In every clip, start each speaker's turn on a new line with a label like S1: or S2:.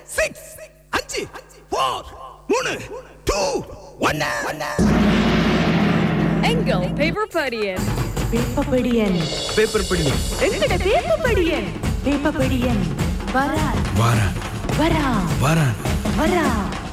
S1: Six அஞ்சு four மூணு two ஒன்னு
S2: எங்கள் பேப்பர் படியன்
S3: வேப்பப்படியன்
S1: பேப்பர் படி
S3: எங்கட வேப்பப்படியன் வேப்பப்படியன் வரா
S1: வாரா
S3: வரா
S1: வாரா
S3: வரா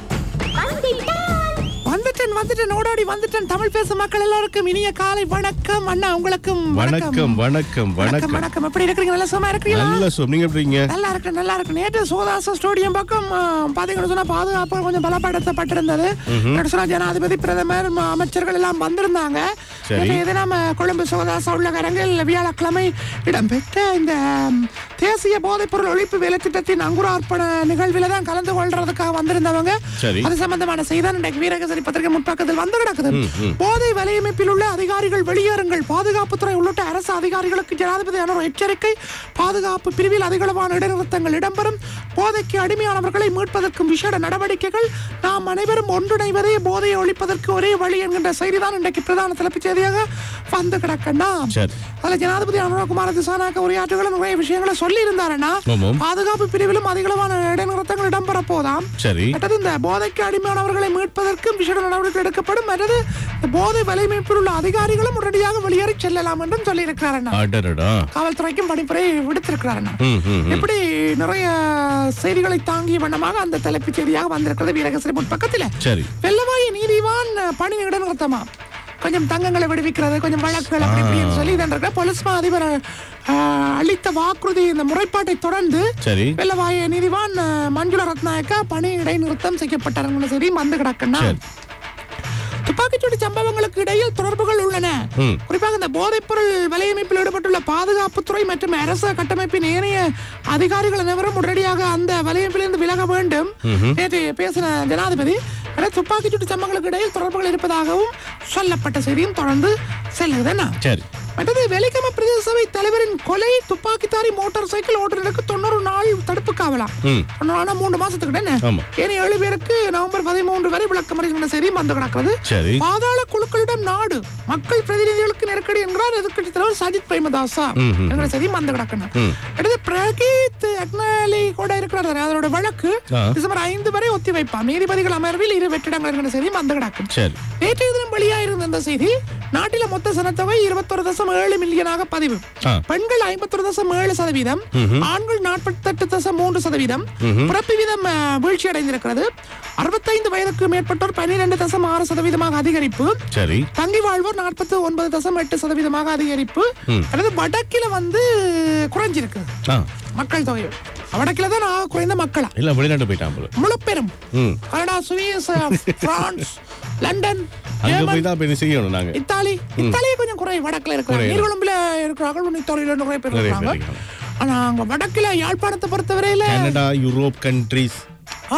S4: வந்துட்டேன் வந்துட்டேன் ஓடோடி வந்துட்டேன் தமிழ் பேசும் மக்கள் எல்லாருக்கும் இனிய காலை வணக்கம் அண்ணா உங்களுக்கும்
S5: வணக்கம் வணக்கம்
S4: வணக்கம்
S5: வணக்கம்
S4: வணக்கம் எப்படி இருக்கிறீங்க நல்லா சும்மா இருக்கிறீங்களா
S5: நல்ல சொல் நீங்க எப்படிங்க
S4: நல்லா இருக்கு நல்லா இருக்கு நேற்று சோதாச ஸ்டேடியம் பக்கம் ஆ, பாத்தீங்கன்னு சொன்னா பாதுகாப்பு கொஞ்சம் பலப்படுத்தப்பட்டிருந்தது நேற்று சொன்னா ஜனாதிபதி பிரதமர் ம, அமைச்சர்கள் எல்லாம் வந்திருந்தாங்க
S5: சரி.
S4: நேற்றைய தினம் ஆ, கொழும்பு சோதாச உள்ளகரங்கில் வியாழக்கிழமை இடம்பெற்ற இந்த ம், தேசிய போதைப்பொருள் ஒழிப்பு வேலை திட்டத்தின் அங்குரார்ப்பண நிகழ்வில் தான் கலந்து கொள்றதுக்காக வந்திருந்தவங்க
S5: சரி.
S4: அது சம்பந்தமான செய்தி இன்றைக்கு வீரகேசரி பத்திரிகை முற்பக்கத்தில் வந்து கிடக்குது போதை வலையமைப்பில் உள்ள அதிகாரிகள் வெளியேறுங்கள் பாதுகாப்புத்துறை உள்ளிட்ட அரசு அதிகாரிகளுக்கு ஜனாதிபதி அனுர் எச்சரிக்கை பாதுகாப்பு பிரிவில் அதிகளவான இடைநிறுத்தங்கள் இடம்பெறும் போதைக்கு அடிமையானவர்களை மீட்பதற்கும் விசேட நடவடிக்கைகள் நாம் அனைவரும் ஒன்றிணைவதே போதையை ஒழிப்பதற்கு ஒரே வழி என்கின்ற செய்திதான் இன்றைக்கு பிரதான தலைப்புச் செய்தியாக வந்து கிடக்கண்ணா
S5: சரி.
S4: அதுல ஜனாதிபதி அனுரகுமார திசானாக்க உரையாற்றுகளும் நிறைய விஷயங்களை சொல்லி இருந்தாருன்னா
S5: ஆமாம்.
S4: பாதுகாப்பு பிரிவிலும் அதிகளவான இடைநிறுத்தங்கள் இடம்பெற போதாம்
S5: சரி
S4: மற்றது இந்த போதைக்கு அடிமையானவர்களை மீட்பதற்கும் விசேட நடவடிக்கை எடுக்கப்படும் மற்றது இந்த போதை வலைமைப்பில் உள்ள அதிகாரிகளும் உடனடியாக வெளியேறி செல்லலாம் என்றும் சொல்லியிருக்கிறார் அண்ணா
S5: அடடடா
S4: காவல்துறைக்கும் பணிப்புரை விடுத்திருக்கிறார் அண்ணா
S5: ம், ம், ம்.
S4: இப்படி நிறைய செய்திகளை தாங்கிய வண்ணமாக அந்த தலைப்புச் செய்தியாக வந்திருக்கிறது வீரகசிரி முற்பக்கத்தில்
S5: சரி
S4: வெள்ளவாய நீதிவான் பணி இடைநிறுத்தமா கொஞ்சம் தங்கங்களை விடுவிக்கிறது கொஞ்சம் வழக்குகள் அப்படி இப்படின்னு சொல்லி இதன்ற போலீஸ் மா அதிபர் ஆஹ், அளித்த வாக்குறுதி இந்த முறைப்பாட்டை தொடர்ந்து
S5: சரி
S4: வெள்ளவாய நீதிவான் அஹ், மஞ்சுள ரத்நாயக்கா பணி இடைநிறுத்தம் செய்யப்பட்டாருங்கிற செய்தி வந்து கிடக்குன்னா
S5: சரி.
S4: துப்பாக்கிச்சூடு சம்பவங்களுக்கு இடையில் தொடர்புகள் உள்ளன
S5: ம்.
S4: குறிப்பாக இந்த போதைப்பொருள் வலையமைப்பில் ஈடுபட்டுள்ள பாதுகாப்புத்துறை மற்றும் அரசு கட்டமைப்பின் ஏனைய அதிகாரிகள் அனைவரும் உடனடியாக அந்த வலையமைப்பிலிருந்து விலக வேண்டும் நேற்று பேசின ஜனாதிபதி ஆனால் துப்பாக்கிச்சூடு சம்பவங்களுக்கு இடையில் தொடர்புகள் இருப்பதாகவும் சொல்லப்பட்ட செய்தியும் தொடர்ந்து செல்லுதுன்னா
S5: சரி
S4: மற்றது வெலிகம பிரதேச சபை தலைவரின் கொலை துப்பாக்கித்தாரி மோட்டார் சைக்கிள் ஓட்டுநருக்கு தொண்ணூறு நாள் தடுப்பு காவலாம்
S5: ம்.
S4: தொண்ணூறு மூன்று மாசத்துக்கு என்ன
S5: ஆமா.
S4: ஏன் ஏழு பேருக்கு நவம்பர் பதிமூன்று வரை விளக்கமறிகின்ற செய்தியும் வந்து கிடக்கிறது
S5: சரி
S4: பாதாள குழுக்களிடம் நாடு மக்கள் பிரதிநிதிகளுக்கு நெருக்கடி என்கிறார் எதிர்க்கட்சி தலைவர் சஜித் பிரேமதாசா
S5: ம், ம்,
S4: என்கிற செய்தியும் வந்து கிடக்கணும்
S5: ம்.
S4: அடுத்து பிரகீத் அக்னாலி கூட இருக்கிறார் அதோட வழக்கு
S5: ஆ.
S4: டிசம்பர் ஐந்து வரை ஒத்தி வைப்பார் நீதிபதிகள் அமர்வில் இரு வெற்றிடங்கள் என்கிற செய்தியும் வந்து கிடக்கும்
S5: சரி
S4: நேற்றைய தினம் வெளியாயிருந்த இந்த செய்தி நாட்டில மொத்த சனத்தொகை இருபத்தொரு தசம் ஏழு மில்லியனாக பதிவு
S5: ஆ.
S4: பெண்கள் ஐம்பத்தொரு தசம் ஏழு சதவீதம் ஆண்கள் நாற்பத்தெட்டு தசம் மூன்று சதவீதம் பிறப்பு வீதம் அஹ், வீழ்ச்சி அடைந்திருக்கிறது அறுபத்தைந்து வயதுக்கு மேற்பட்டோர் பன்னிரெண்டு தசம் ஆறு சதவீதமாக அதிகரிப்பு
S5: சரி
S4: தங்கி வாழ்வோர் நாற்பத்தி ஒன்பது தசம் எட்டு சதவீதமாக அதிகரிப்பு அதாவது வடக்கில வந்து குறைஞ்சிருக்கு
S5: ஆ
S4: மக்கள் தொகை வடக்கில தான் ஆக குறைந்த மக்களா
S5: இல்ல வெளிநாட்டு போயிட்டான் போல
S4: முழுப்பெரும்
S5: ம்
S4: கனடா சுவிஸ் பிரான்ஸ் லண்டன்
S5: அங்க
S4: ஜெர்மன்,
S5: போய் தான் இப்ப என்ன செய்யணும் நாங்க
S4: இத்தாலி இத்தாலியே கொஞ்சம் குறை வடக்குல இருக்கிறாங்க
S5: குறைவு.
S4: நீர்கொழும்புல இருக்கிறார்கள் இன்னும் இத்தாலியில நிறைய பேர்
S5: நிறைய
S4: இருக்கிறாங்க
S5: பேர் இருக்காங்க.
S4: ஆனா அங்க வடக்குல யாழ்ப்பாணத்தை பொறுத்தவரையில
S5: கனடா யூரோப் கண்ட்ரீஸ்
S4: ஆ,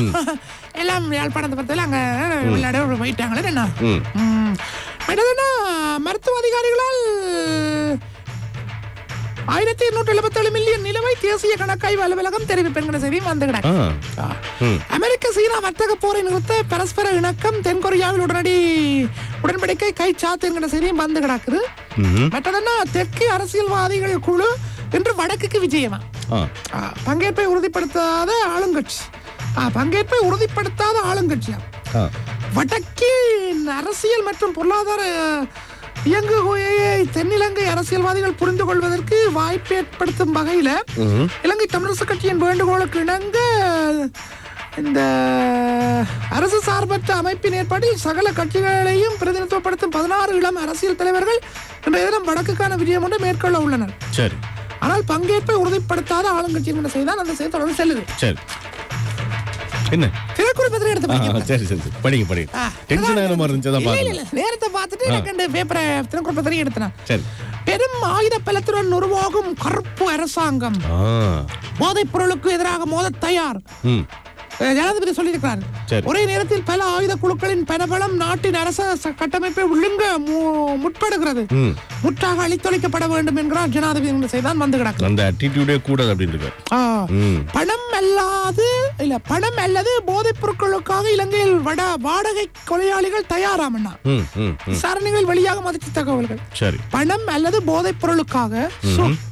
S4: எல்லாம் யாழ்ப்பாணத்தை பொறுத்தவரை அங்க விளையாட போயிட்டாங்களே என்ன
S5: ம்
S4: ம். என்னதுன்னா மருத்துவ அதிகாரிகளால் ஆயிரத்தி இருநூற்றி எழுபத்தேழு மில்லியன் நிலவை தேசிய கணக்காய்வு அலுவலகம் தெரிவிப்பென்கிற செய்தியும் வந்து
S5: ஆ
S4: கிடக்கு
S5: ம்
S4: அமெரிக்க சீனா வர்த்தக போரை நிறுத்த பரஸ்பர இணக்கம் தென்கொரியாவில் உடனடி உடன்படிக்கை கை சாத்து என்கிற செய்தியும் வந்து கிடக்குது
S5: ம்
S4: மற்றதுன்னா தெற்கு அரசியல்வாதிகள் குழு இன்று வடக்குக்கு விஜயமா
S5: ஆ
S4: ஆ, பங்கேற்பை உறுதிப்படுத்தாத ஆளுங்கட்சி ஆ, பங்கேற்பை உறுதிப்படுத்தாத ஆளுங்கட்சியா
S5: ஆ
S4: வடக்கின் அரசியல் மற்றும் பொருளாதார இயங்குகையை தென்னிலங்கை அரசியல்வாதிகள் புரிந்து கொள்வதற்கு வாய்ப்பு ஏற்படுத்தும் வகையில
S5: ம்
S4: இலங்கை தமிழரசு கட்சியின் வேண்டுகோளுக்கு இணங்க இந்த அரசு சார்பற்ற அமைப்பின் ஏற்பாட்டில் சகல கட்சிகளையும் பிரதிநிதித்துவப்படுத்தும் பதினாறு இளம் அரசியல் தலைவர்கள் இன்றைய தினம் வடக்குக்கான விஜயம் ஒன்று மேற்கொள்ள உள்ளனர்
S5: சரி
S4: ஆனால் பங்கேற்பை உறுதிப்படுத்தாத ஆளுங்கட்சி என்ற செய்தான் அந்த செய்தி தொடர்ந்து செல்லுது
S5: சரி என்ன
S4: திரைக்குறள் பத்திரிகை எடுத்து
S5: ஆ,
S4: படிக்கிறேன்.
S5: சரி சரி சரி படிங்க படிங்க
S4: ஆ,
S5: டென்ஷன் ஆகிற மாதிரி இருந்துச்சு தான்
S4: இல்ல, இல்ல,
S5: பாருங்க
S4: இல்ல. நேரத்தை பார்த்துட்டு எனக்கு இந்த பேப்பரை திரைக்குறள் பத்திரிகை எடுத்தேன்
S5: சரி
S4: பெரும் ஆயுத பலத்துடன் உருவாகும் கருப்பு அரசாங்கம்
S5: ஆ
S4: போதைப் பொருளுக்கு எதிராக மோத தயார்
S5: ம்
S4: அஹ் ஜனாதிபதி சொல்லியிருக்கிறார்
S5: சரி.
S4: ஒரே நேரத்தில் பல ஆயுத குழுக்களின் பணபலம் நாட்டின் அரச ச- கட்டமைப்பை விழுங்க மு- முற்படுகிறது
S5: ம்
S4: முற்றாக அழித்தொழிக்கப்பட வேண்டும் என்கிறார் ஜனாதிபதி என்று செய்தான் வந்து கிடக்கு
S5: அந்த அட்டிடியூடே கூடாது அப்படின்னு இருக்காரு
S4: ஆ.
S5: ம்
S4: பணம் அல்லாது இல்ல பணம் அல்லது போதைப் பொருட்களுக்காக இலங்கையில் வட வாடகை கொலையாளிகள் தயாராமண்ணா
S5: ம் ம் ம்
S4: விசாரணைகள் வெளியாக மதித்த தகவல்கள்
S5: சரி
S4: பணம் அல்லது போதைப் பொருளுக்காக சு-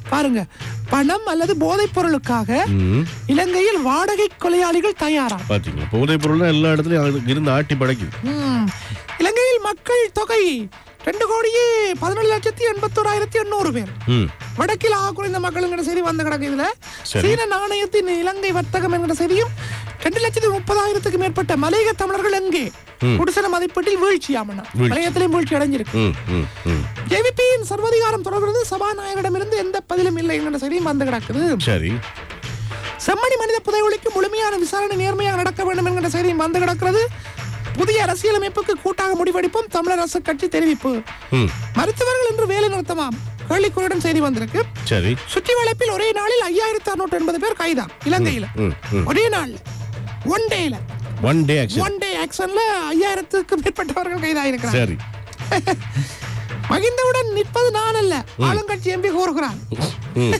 S4: பாருங்க பணம் அல்லது போதைப் பொருளுக்காக
S5: ம்.
S4: இலங்கையில் வாடகை கொலையாளிகள் தயாராம்
S5: பாத்தீங்களா போதைப் பொருள் எல்லா இடத்துலயும் அது இருந்து ஆட்டி படைக்குது
S4: ம். இலங்கையில் மக்கள் தொகை ரெண்டு கோடியே பதினொன்று லட்சத்தி எண்பத்தோராயிரத்தி எண்ணூறு பேர்
S5: ம்
S4: வடக்கில் ஆக குறைந்த மக்கள் என்கிற செய்தி வந்து கிடக்கு இதுல
S5: சரி.
S4: சீன நாணயத்தின் இலங்கை வர்த்தகம் என்கிற செய்தியும் ரெண்டு லட்சத்தி முப்பதாயிரத்துக்கு மேற்பட்ட மலையக தமிழர்கள் எங்கே குடிசன மதிப்பீட்டில் வீழ்ச்சியாமனா
S5: வீழ்ச்சி.
S4: மலையத்திலையும் வீழ்ச்சி அடைஞ்சிருக்கு
S5: ம் ம் ம்
S4: ஜேவிபியின் சர்வதிகாரம் தொடர்கிறது சபாநாயகரிடமிருந்து எந்த பதிலும் இல்லை என்கிற செய்தியும் வந்து கிடக்குது
S5: சரி
S4: செம்மணி மனித புதைகுழிக்கு முழுமையான விசாரணை நேர்மையாக நடக்க வேண்டும் என்கிற செய்தியும் வந்து கிடக்கிறது புதிய அரசியலமைப்புக்கு கூட்டாக முடிவெடுப்போம் தமிழர் அரசு கட்சி தெரிவிப்பு
S5: ம்
S4: மருத்துவர்கள் இன்று வேலை நிறுத்தமாம் கேள்விக்குறியுடன் செய்தி வந்திருக்கு
S5: சரி
S4: சுற்றி வளைப்பில் ஒரே நாளில் ஐயாயிரத்தி அறுநூற்று எண்பது பேர் கைதாம் இலங்கையில
S5: ம் ம்
S4: ஒரே நாள்ல ஒன் டேல
S5: one day actually
S4: one day ஆக்ஷன்ல ஐயாயிரத்துக்கு மேற்பட்டவர்கள் கைதாயிருக்கிறார்
S5: சரி
S4: மகிந்தவுடன் நிற்பது நான் அல்ல ஆளுங்கட்சி எம்பி கூறுகிறார்
S5: ம்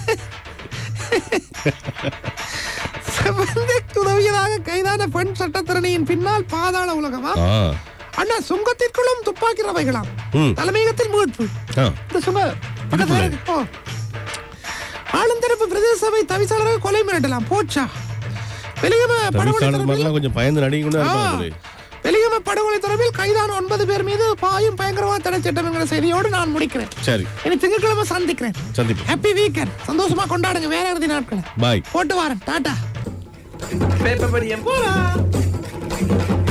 S4: செவந்திக்கு உதவியதாக கைதான பெண் சட்டத்திறனியின் பின்னால் பாதாள உலகமா
S5: ஆ
S4: அண்ணா சுங்கத்திற்குள்ளும் துப்பாக்கி ரவைகளாம்
S5: ம்
S4: தலைமையகத்தில் மீட்பு
S5: ஆ
S4: இந்த சுங்க பக்கத்துல இருக்கு. ஓ. ஆளுந்தரப்பு பிரதேச சபை தவிசாளராக கொலை மிரட்டலாம் போச்சா வெளியம படுகொலை
S5: தவிசாளர்
S4: தொடர்பில்
S5: மாதிரிலாம் கொஞ்சம் பயந்து நடிக்க கூட இருப்பாங்க போலே.
S4: வெளியம படுகொலை தொடர்பில் கைதான ஒன்பது பேர் மீது பாயும் பயங்கரவாத தடை சட்டம் என்கிற செய்தியோடு நான் முடிக்கிறேன்
S5: சரி
S4: இனி திங்கட்கிழமை சந்திக்கிறேன்
S5: சந்திப்போம்
S4: ஹாப்பி வீக்கெண்ட் சந்தோஷமா கொண்டாடுங்க வேற இறுதி நாட்களை
S5: பாய்
S4: போட்டு வரேன் டாட்டா
S1: பேப்பர் படியம் போலாம்